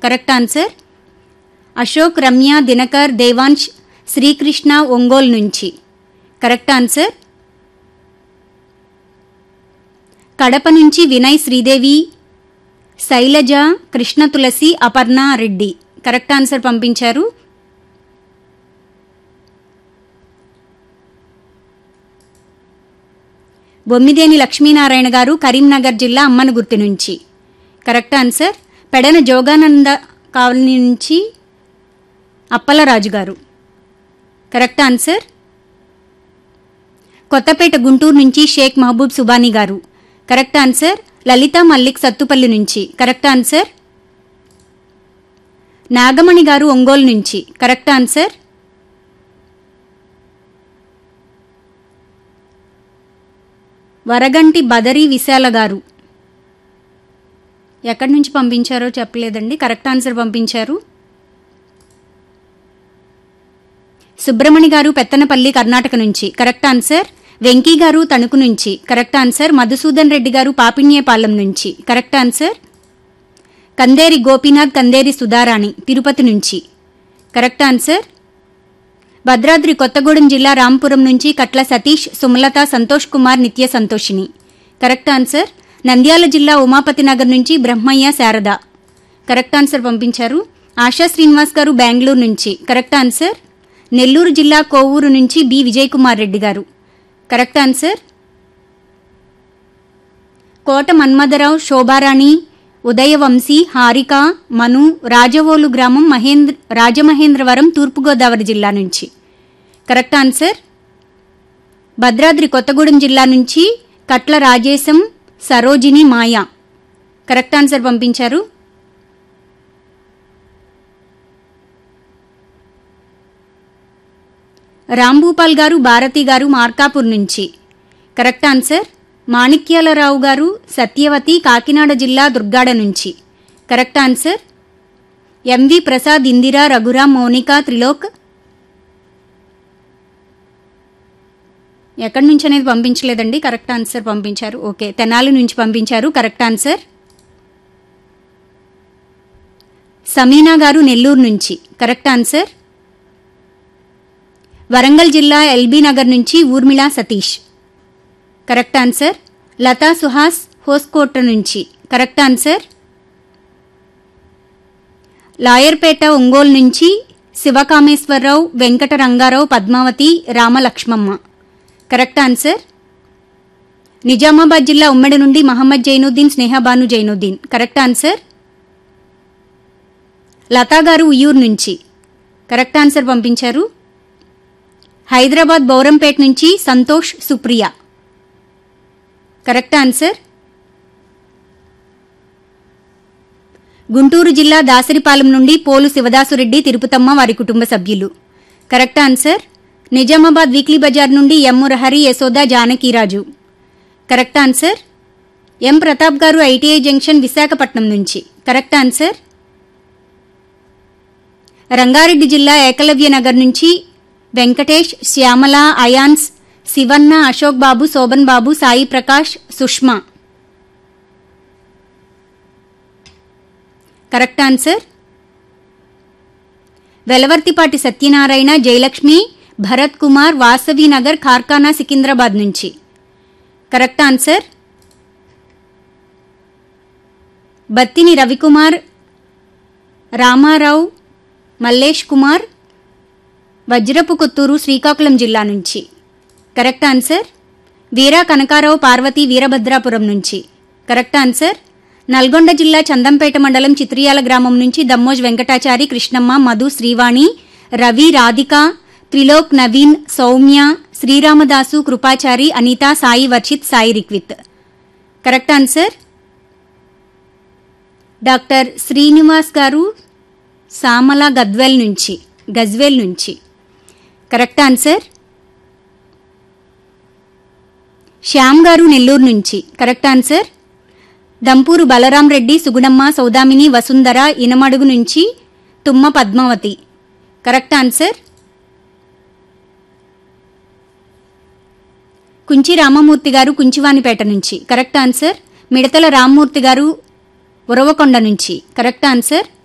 correct answer Ashok Ramya Dinakar Devansh Srikrishna Ongole నుంచి correct answer Kadapa నుంచి Vinay Sridevi Shailaja Krishna Tulasi Aparna Reddy correct answer పంపించారు బొమ్మిదేని లక్ష్మీనారాయణ గారు కరీంనగర్ జిల్లా అమ్మనగుర్తి నుంచి correct answer Pedana Jogananda colony నుంచి అప్పలరాజు గారు కరెక్ట్ ఆన్సర్ కొత్తపేట గుంటూరు నుంచి షేక్ మహబూబ్ సుబానీ గారు కరెక్ట్ ఆన్సర్ లలిత మల్లిక్ సత్తుపల్లి నుంచి కరెక్ట్ ఆన్సర్ నాగమణి గారు ఒంగోలు నుంచి కరెక్ట్ ఆన్సర్ వరగంటి బదరి విశాల గారు ఎక్కడి నుంచి పంపించారో చెప్పలేదండి కరెక్ట్ ఆన్సర్ పంపించారు సుబ్రమణి గారు పెత్తనపల్లి కర్ణాటక నుంచి కరెక్ట్ ఆన్సర్ వెంకీ గారు తణుకు నుంచి కరెక్ట్ ఆన్సర్ మధుసూదన్ రెడ్డి గారు పాపిన్యపాలెం నుంచి కరెక్ట్ ఆన్సర్ కందేరి గోపీనాథ్ కందేరి సుధారాణి తిరుపతి నుంచి కరెక్ట్ ఆన్సర్ భద్రాద్రి కొత్తగూడెం జిల్లా రాంపురం నుంచి కట్ల సతీష్ సుమలత సంతోష్ కుమార్ నిత్య సంతోషిని కరెక్ట్ ఆన్సర్ నంద్యాల జిల్లా ఉమాపతి నగర్ నుంచి బ్రహ్మయ్య శారద కరెక్ట్ ఆన్సర్ పంపించారు ఆశా శ్రీనివాస్ గారు బెంగళూరు నుంచి కరెక్ట్ ఆన్సర్ నెల్లూరు జిల్లా కోవూరు నుంచి B Vijay Kumar Reddy garu correct answer Kota Manmatharao Shobharani Udayavamsi Harika Manu Rajavolu గ్రామం మహేంద్ర రాజమహేంద్రవరం తూర్పుగోదావరి జిల్లా నుంచి కరెక్ట్ ఆన్సర్ భద్రాద్రి కొత్తగూడెం జిల్లా నుంచి కట్ల రాజేశం సరోజిని మాయా కరెక్ట్ ఆన్సర్ పంపించారు రాంభూపాల్ గారు భారతి గారు మార్కాపూర్ నుంచి కరెక్ట్ ఆన్సర్ మాణిక్యాలరావు గారు సత్యవతి కాకినాడ జిల్లా దుర్గాడ నుంచి correct answer M V Prasad Indira Raghuram Monika Trilok ఎక్కడి నుంచి అనేది పంపించలేదండి కరెక్ట్ ఆన్సర్ పంపించారు ఓకే తెనాలి నుంచి పంపించారు కరెక్ట్ ఆన్సర్ సమీనా గారు నెల్లూరు నుంచి కరెక్ట్ ఆన్సర్ వరంగల్ జిల్లా ఎల్బీ నగర్ నుంచి ఊర్మిళ సతీష్ కరెక్ట్ ఆన్సర్ లతా సుహాస్ హోస్కోట నుంచి కరెక్ట్ ఆన్సర్ లాయర్పేట ఒంగోలు నుంచి శివకామేశ్వరరావు వెంకట రంగారావు పద్మావతి రామలక్ష్మమ్మ కరెక్ట్ ఆన్సర్ నిజామాబాద్ జిల్లా ఉమ్మడి నుండి మహమ్మద్ జైనుద్దీన్ స్నేహబాను జైనుద్దీన్ కరెక్ట్ ఆన్సర్ లతా గారు ఉయ్యూరు నుంచి కరెక్ట్ ఆన్సర్ పంపించారు హైదరాబాద్ బౌరంపేట నుంచి సంతోష్ సుప్రియ కరెక్ట్ ఆన్సర్ గుంటూరు జిల్లా దాసరిపాలెం నుండి పోలు శివదాసురెడ్డి తిరుపతమ్మ వారి కుటుంబ సభ్యులు కరెక్ట్ ఆన్సర్ నిజామాబాద్ వీక్లీ బజార్ నుండి M Murahari Yashoda Janakiraju correct answer ఎం ప్రతాప్ గారు ఐటీఐ జంక్షన్ విశాఖపట్నం నుంచి కరెక్ట్ ఆన్సర్ రంగారెడ్డి జిల్లా ఏకలవ్య నగర్ నుంచి వెంకటేష్ శ్యామల అయాన్స్ శివన్న అశోక్ బాబు శోభన్ బాబు సాయి ప్రకాష్ సుష్మా కరెక్ట్ ఆన్సర్ వెలవర్తిపాటి సత్యనారాయణ జయలక్ష్మి భరత్ కుమార్ వాసవి నగర్ ఖార్ఖానా సికింద్రాబాద్ నుంచి కరెక్ట్ ఆన్సర్ బత్తిని రవికుమార్ రామారావు మల్లేష్ కుమార్ వజ్రపు కొత్తూరు శ్రీకాకుళం జిల్లా నుంచి కరెక్ట్ ఆన్సర్ వీరా కనకారావు పార్వతి వీరభద్రాపురం నుంచి కరెక్ట్ ఆన్సర్ నల్గొండ జిల్లా చందంపేట మండలం చిత్రియాల గ్రామం నుంచి Dammoj Venkatachari Krishnamma Madhu Srivani Ravi Radhika Trilok Naveen Soumya Sriramadasu Krupachari Anitha Sai Varshith Sai Rikvith correct answer doctor Srinivas garu Samala Gadwal నుంచి గజ్వేల్ నుంచి కరెక్ట్ ఆన్సర్ శ్యామ్ గారు నెల్లూరు నుంచి కరెక్ట్ ఆన్సర్ దంపూరు బలరాం రెడ్డి సుగుణమ్మ సౌదామిని వసుంధర ఇనమడుగు నుంచి తుమ్మ పద్మావతి కరెక్ట్ ఆన్సర్ కుంచి రామమూర్తి గారు కుంచివానిపేట నుంచి కరెక్ట్ ఆన్సర్ మిడతల రామ్మూర్తి గారు ఉరవకొండ నుంచి కరెక్ట్ ఆన్సర్